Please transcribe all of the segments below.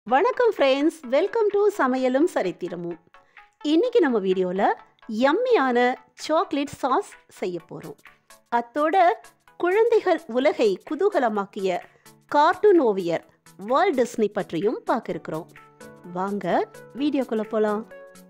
வணக்கம் friends welcome to சமையலும் சரித்திரமும் இன்னைக்கு நம்ம வீடியோவில் யம்மியான சாக்லேட் சாஸ் செய்ய போகிறோம் அத்தோட குழந்தைகள் உலகை குதூகலமாக்கிய கார்ட்டூன் ஓவியர் வால் டிஸ்னி பற்றியும் பார்க்க இருக்கிறோம் வாங்க வீடியோக்குள்ள போகலாம்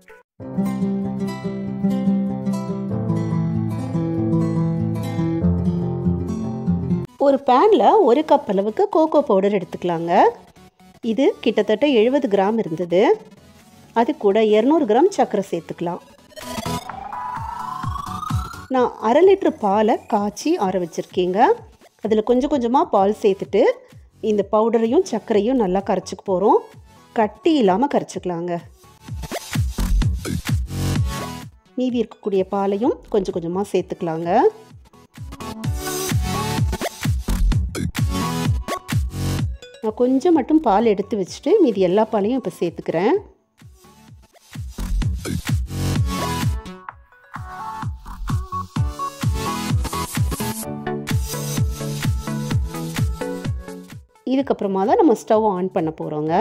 ஒரு பேனில் ஒரு கப் அளவுக்கு கோகோ பவுடர் எடுத்துக்கலாங்க இது கிட்டத்தட்ட எழுபது கிராம் இருந்தது அது கூட இரநூறு கிராம் சர்க்கரை சேர்த்துக்கலாம் நான் அரை லிட்டர் பாலை காய்ச்சி ஆற வச்சுருக்கேங்க அதில் கொஞ்சம் கொஞ்சமாக பால் சேர்த்துட்டு இந்த பவுடரையும் சர்க்கரையும் நல்லா கரைச்சிக்க போகிறோம் கட்டி இல்லாமல் கரைச்சிக்கலாங்க மீதி இருக்கக்கூடிய பாலையும் கொஞ்சம் கொஞ்சமாக சேர்த்துக்கலாங்க நான் கொஞ்சம் மட்டும் பால் எடுத்து வச்சுட்டு மீதி எல்லா பாலையும் இப்போ சேர்த்துக்கிறேன் இதுக்கப்புறமா தான் நம்ம ஸ்டவ் ஆன் பண்ண போகிறோங்க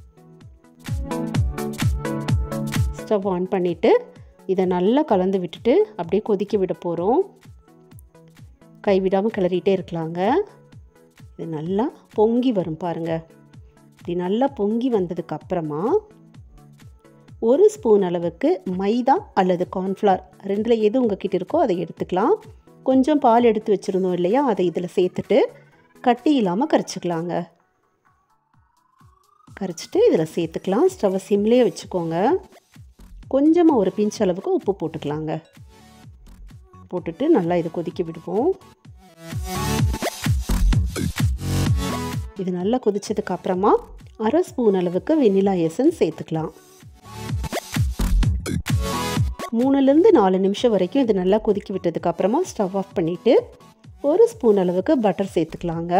ஸ்டவ் ஆன் பண்ணிவிட்டு இதை நல்லா கலந்து விட்டுட்டு அப்படியே கொதிக்க விட போகிறோம் கைவிடாமல் கிளறிட்டே இருக்கலாங்க இது நல்லா பொங்கி வரும் பாருங்கள் இப்படி நல்லா பொங்கி வந்ததுக்கு அப்புறமா ஒரு ஸ்பூன் அளவுக்கு மைதா அல்லது கார்ன்ஃப்ளவர் ரெண்டில் எது உங்ககிட்ட இருக்கோ அதை எடுத்துக்கலாம் கொஞ்சம் பால் எடுத்து வச்சுருந்தோம் இல்லையா அதை இதில் சேர்த்துட்டு கட்டி இல்லாமல் கரைச்சிக்கலாங்க கரைச்சிட்டு இதில் சேர்த்துக்கலாம் ஸ்டவ்வை சிம்லேயே வச்சுக்கோங்க கொஞ்சமாக ஒரு பிஞ்ச் அளவுக்கு உப்பு போட்டுக்கலாங்க போட்டுட்டு நல்லா இதை கொதிக்க விடுவோம் இது நல்லா கொதிச்சதுக்கு அப்புறமா அரை ஸ்பூன் அளவுக்கு வெனிலா எசன்ஸ் சேர்த்துக்கலாம் மூணுலேருந்து நாலு நிமிஷம் வரைக்கும் இது நல்லா கொதிக்க விட்டதுக்கு அப்புறமா ஸ்டவ் ஆஃப் பண்ணிவிட்டு ஒரு ஸ்பூன் அளவுக்கு பட்டர் சேர்த்துக்கலாங்க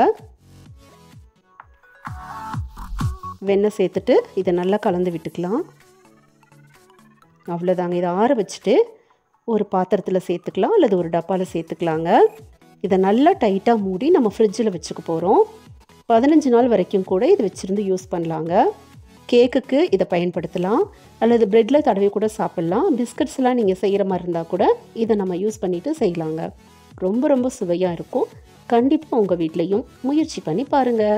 வெண்ணெய் சேர்த்துட்டு இதை நல்லா கலந்து விட்டுக்கலாம் அவ்வளோதாங்க இதை ஆற வச்சுட்டு ஒரு பாத்திரத்தில் சேர்த்துக்கலாம் அல்லது ஒரு டப்பாவில் சேர்த்துக்கலாங்க இதை நல்லா டைட்டாக மூடி நம்ம ஃப்ரிட்ஜில் வச்சுக்க போகிறோம் பதினஞ்சு நாள் வரைக்கும் கூட இது வச்சுருந்து யூஸ் பண்ணலாங்க கேக்குக்கு இதை பயன்படுத்தலாம் அல்லது ப்ரெட்டில் தடவி கூட சாப்பிட்லாம் பிஸ்கட்ஸ்லாம் நீங்கள் செய்கிற மாதிரி இருந்தால் கூட இதை நம்ம யூஸ் பண்ணிவிட்டு செய்யலாங்க ரொம்ப ரொம்ப சுவையாக இருக்கும் கண்டிப்பாக உங்கள் வீட்லேயும் முயற்சி பண்ணி பாருங்கள்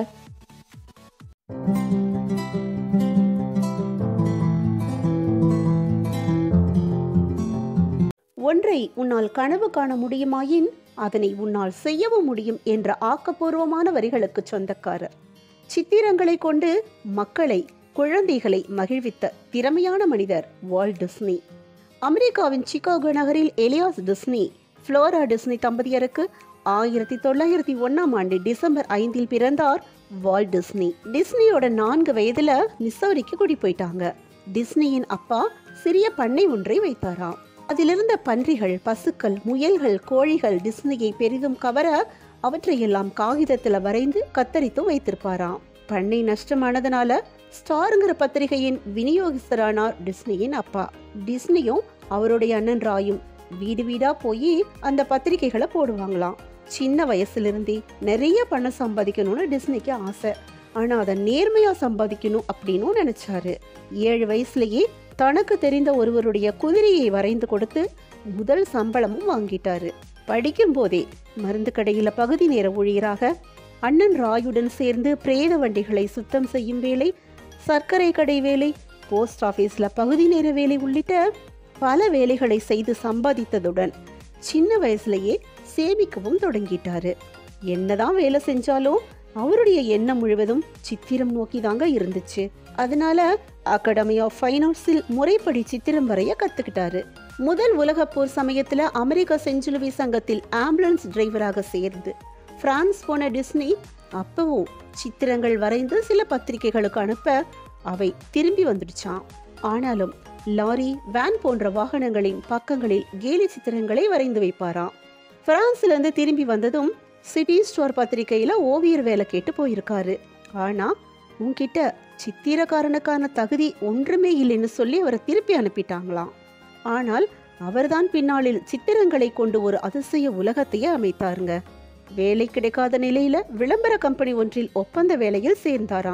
ஒன்றை உன்னால் கனவு காண முடியுமாயின் அதனை உன்னால் செய்யவும் முடியும் என்ற ஆக்கப்பூர்வமான வரிகளுக்கு சொந்தக்காரர் சித்திரங்களை கொண்டு மக்களை குழந்தைகளை மகிழ்வித்த திறமையான மனிதர் வால் டிஸ்னி அமெரிக்காவின் சிகாகோ நகரில் எலியாஸ் டிஸ்னி ஃப்ளோரா டிஸ்னி தம்பதியருக்கு ஆயிரத்தி தொள்ளாயிரத்தி ஒன்னாம் ஆண்டு டிசம்பர் ஐந்தில் பிறந்தார் வால் டிஸ்னி டிஸ்னியோட நான்கு வயதுல மிசௌரிக்கு குடி போயிட்டாங்க டிஸ்னியின் அப்பா சிறிய பண்ணை ஒன்றை வைத்தாராம் அதிலிருந்த பன்றிகள் பசுக்கள் முயல்கள் கோழிகள் டிஸ்னியை பெரிதும் கவர அவற்றையெல்லாம் காகிதத்துல வரைந்து கத்தரித்து வைத்திருப்பாராம் பண்ணை நஷ்டமானதுனால ஸ்டாருங்கிற பத்திரிகையின் விநியோகஸ்தரானார் டிஸ்னியின் அப்பா டிஸ்னியும் அவருடைய அண்ணன் ராயும் வீடு வீடா போய் அந்த பத்திரிகைகளை போடுவாங்களாம் சின்ன வயசுல இருந்தே நிறைய பணம் சம்பாதிக்கணும்னு டிஸ்னிக்கு ஆசை ஆனா அதை நேர்மையா சம்பாதிக்கணும் அப்படின்னு நினைச்சாரு ஏழு வயசுலயே தனக்கு தெரிந்த ஒருவருடைய குதிரையை வரைந்து கொடுத்து முதல் சம்பளமும் வாங்கிட்டாரு படிக்கும் போதே மருந்து கடையில பகுதி நேர ஊழியராக அண்ணன் ராயுடன் சேர்ந்து பிரேத வண்டிகளை சுத்தம் செய்யும் வேலை சர்க்கரை கடை வேலை போஸ்ட் ஆஃபீஸ்ல பகுதி நேர வேலை உள்ளிட்ட பல வேலைகளை செய்து சம்பாதித்ததுடன் சின்ன வயசுலயே சேமிக்கவும் தொடங்கிட்டாரு என்னதான் வேலை செஞ்சாலும் அவருடைய எண்ணம் முழுவதும் சித்திரம் நோக்கி தாங்க இருந்துச்சு அதனால அகாடமி ஆஃப் ஃபைன் ஆர்ட்ஸில் முறைப்படி சித்திரம் வரைய கத்துக்கிட்டாரு முதல் உலகப் போர் சமயத்துல அமெரிக்க செஞ்சுலுவி சங்கத்தில் ஆம்புலன்ஸ் டிரைவராக சேர்ந்து பிரான்ஸ் போன டிஸ்னி அப்பவும் சித்திரங்கள் வரைந்து சில பத்திரிகைகளுக்கு அனுப்ப அவை திரும்பி வந்துடுச்சான் ஆனாலும் லாரி வேன் போன்ற வாகனங்களின் பக்கங்களில் கேலி சித்திரங்களை வரைந்து வைப்பாராம் பிரான்ஸ்ல இருந்து திரும்பி வந்ததும் சிட்டி ஸ்டோர் பத்திரிகையில ஓவியர் வேலை கேட்டு போயிருக்காரு ஆனா உன்கிட்ட சித்திரக்காரனுக்கான தகுதி ஒன்றுமே இல்லைன்னு சொல்லி அவரை திருப்பி அனுப்பிட்டாங்களாம் ஆனால் அவர்தான் பின்னாளில் சித்திரங்களை கொண்டு ஒரு அதிசய உலகத்தையே அமைத்தாருங்க வேலை கிடைக்காத நிலையில விளம்பர கம்பெனி ஒன்றில் ஒப்பந்த வேலையில் சேர்ந்தாராம்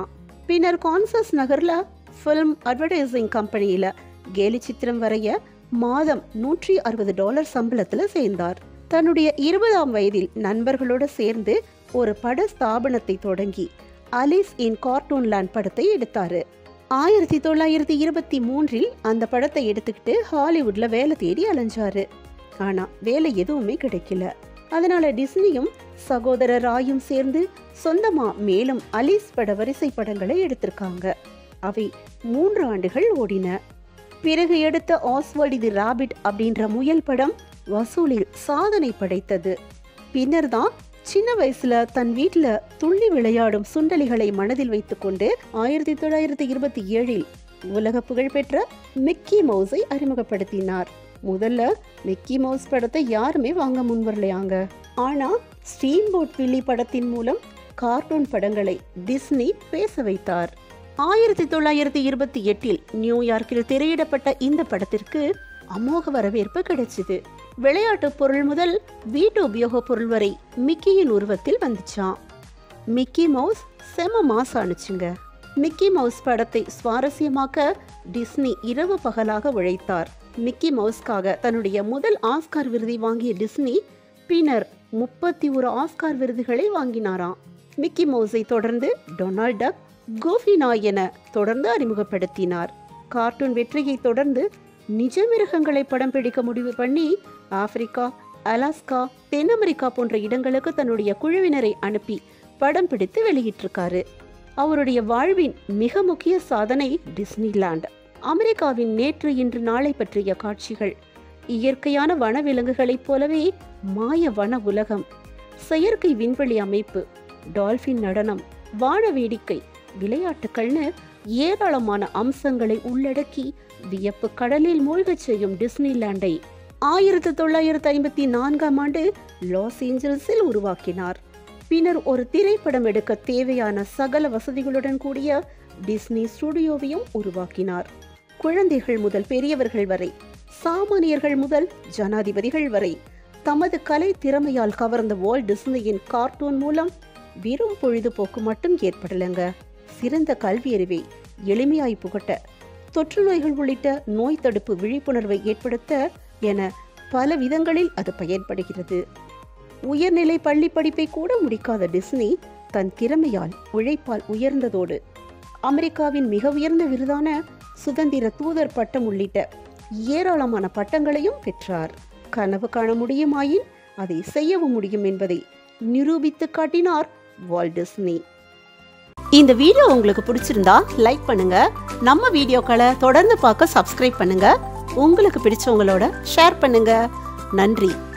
பின்னர் கான்சஸ் நகர்ல ஃபிலிம் அட்வர்டைசிங் கம்பெனியில கேலி சித்திரம் வரைய மாதம் நூற்றி அறுபது டாலர் சம்பளத்துல சேர்ந்தார் தன்னுடைய இருபதாம் வயதில் நண்பர்களோடு சேர்ந்து ஒரு பட ஸ்தாபனத்தை தொடங்கி அலிஸ் இன் கார்ட்டூன் லேண்ட் படத்தை எடுத்தாரு ஆயிரத்தி தொள்ளாயிரத்தி இருபத்தி மூன்றில் அந்த படத்தை எடுத்துக்கிட்டு ஹாலிவுட்ல வேலை தேடி அலைஞ்சாரு ஆனா வேலை எதுவுமே கிடைக்கல அதனால டிஸ்னியும் சகோதரர் ராயும் சேர்ந்து சொந்தமா மேலும் அலிஸ் பட வரிசை படங்களை எடுத்திருக்காங்க அவை மூன்று ஆண்டுகள் ஓடின பிறகு எடுத்த ஆஸ்வல்ட் தி ராபிட் அப்படின்ற முயல் படம் வசூலில் சாதனை படைத்தது பின்னர் தான் சின்ன வயசுல தன் வீட்ல துள்ளி விளையாடும் சுண்டலிகளை மனதில் வைத்துக்கொண்டு ஆயிரத்தி தொள்ளாயிரத்தி இருபத்தி ஏழில் உலக புகழ்பெற்ற மிக்கி மவுஸை அறிமுகப்படுத்தினார் முதல்ல மிக்கி மவுஸ் படத்தை யாருமே வாங்க முன்வரலையாங்க ஆனா ஸ்டீம் போட் வில்லி படத்தின் மூலம் கார்ட்டூன் படங்களை டிஸ்னி பேச வைத்தார் ஆயிரத்தி தொள்ளாயிரத்தி இருபத்தி எட்டில் நியூயார்க்கில் திரையிடப்பட்ட இந்த படத்திற்கு அமோக வரவேற்பு கிடைச்சது விளையாட்டு பொருள் முதல் வீட்டு உபயோகப் பொருள் வரை மிக்கியின் உருவத்தில் வந்துச்சான் மிக்கி மவுஸ் செம மாஸ் அனுச்சுங்க மிக்கி மவுஸ் படத்தை சுவாரஸ்யமாக்க டிஸ்னி இரவு பகலாக உழைத்தார் மிக்கி மவுஸ்க்காக தன்னுடைய முதல் ஆஸ்கார் விருதை வாங்கிய டிஸ்னி பின்னர் முப்பத்தி ஒரு ஆஸ்கார் விருதுகளை வாங்கினாராம் மிக்கி மவுஸை தொடர்ந்து டொனால்ட் டக் கோஃபினா என தொடர்ந்து அறிமுகப்படுத்தினார் கார்ட்டூன் வெற்றியை தொடர்ந்து நிஜ மிருகங்களை படம் பிடிக்க முடிவு பண்ணி ஆப்பிரிக்கா அலாஸ்கா தென் அமெரிக்கா போன்ற இடங்களுக்கு தன்னுடைய குழுவினரை அனுப்பி படம் பிடித்து வெளியிட்டிருக்காரு அவருடைய வாழ்வின் மிக முக்கிய சாதனை டிஸ்னிலாண்ட் அமெரிக்காவின் நேற்று இன்று நாளை பற்றிய காட்சிகள் இயற்கையான வனவிலங்குகளைப் போலவே மாய வன உலகம் செயற்கை விண்வெளி அமைப்பு டால்பின் நடனம் வான வேடிக்கை விளையாட்டுக்கள்னு ஏராளமான அம்சங்களை உள்ளடக்கி வியப்பு கடலில் மூழ்கச் செய்யும் டிஸ்னிலாண்டை ஆயிரத்தி தொள்ளாயிரத்தி ஐம்பத்தி நான்காம் ஆண்டு லாஸ் ஏஞ்சல்ஸில் உருவாக்கினார் பின்னர் ஒரு திரைப்படம் எடுக்க தேவையான சகல வசதிகளுடன் கூடிய டிஸ்னி ஸ்டுடியோவையும் உருவாக்கினார் குழந்தைகள் முதல் பெரியவர்கள் வரை சாமானியர்கள் முதல் ஜனாதிபதிகள் வரை தமது கலை திறமையால் கவர்ந்த வால் டிஸ்னியின் கார்ட்டூன் மூலம் வெறும் பொழுதுபோக்கு மட்டும் ஏற்படலைங்க சிறந்த கல்வியறிவை எளிமையாய் புகட்ட தொற்று நோய்கள் உள்ளிட்ட நோய் தடுப்பு விழிப்புணர்வை ஏற்படுத்த என பல விதங்களில் அது பயன்படுகிறது உயர்நிலை பள்ளி படிப்பை கூட முடிக்காத டிஸ்னி தன் திறமையால் உழைப்பால் உயர்ந்ததோடு அமெரிக்காவின் மிக உயர்ந்த விருதான சுதந்திர தூதர் பட்டம் உள்ளிட்ட ஏராளமான பட்டங்களையும் பெற்றார் கனவு காண முடியுமாயின் அதை செய்யவும் முடியும் என்பதை நிரூபித்து காட்டினார் வால் டிஸ்னி இந்த வீடியோ உங்களுக்கு பிடிச்சிருந்தா லைக் பண்ணுங்க நம்ம வீடியோக்களை தொடர்ந்து பார்க்க சப்ஸ்கிரைப் பண்ணுங்க உங்களுக்கு பிடிச்சவங்களோட ஷேர் பண்ணுங்க நன்றி